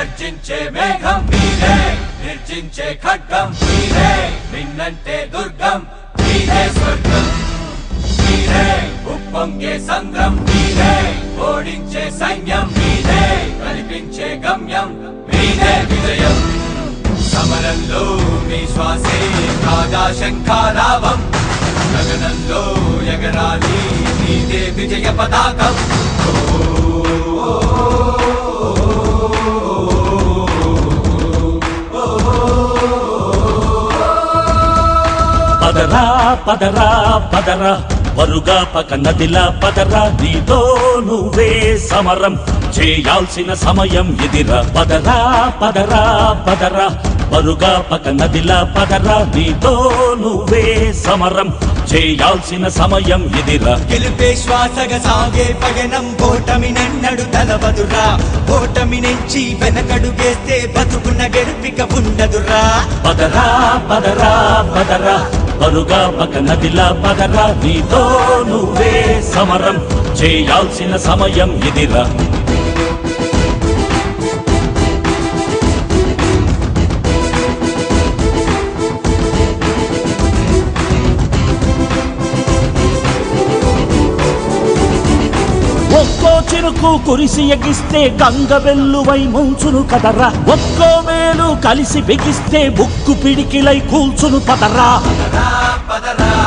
గర్జించే మేఘం మీరే నిర్జించే ఖడ్గం మీరే నిన్నంటే దుర్గం మీరే స్వర్గం మీరే ఉప్పొంగే సంద్రం మీరే ఓడించే సైన్యం మీరే కల్పించే గమ్యం మీరే విజయం సమరంలో మీ శ్వాసే కాగా శంఖారావం గగనంలో ఎగరాలి నీదే విజయ పతాకం పదరా పదరా పదరా వరుగా పక నదిలా పదరా నీతో నువ్వే సమరం చేయాల్సిన సమయం ఎదిరా పదరా పదరా పదరా వరుగా పక నదిలా పదరా నీతో నువ్వే సమరం చేయాల్సిన సమయం ఎదిరా గెలుపే శ్వాసగా సాగే పయనం ఓటమి నన్నడు తలవదురా ఓటమి నుంచి వెనకడుగేస్తే బతుకున్న గెలుపిక ఉండదురా పదరా పదరా పదరా పరుగా పక నదిలా పదరా నీతో నువ్వే సమరం చేయాల్సిన సమయం ఎదిరా ఒక్కో చిరుకు కురిసి ఎగిస్తే గంగ వెల్లువై ముంచును కదరా ఒక్కో మేలు కలిసి బిగిస్తే బుక్కు పిడికిలై కూల్చును పదరా పదరా పదరా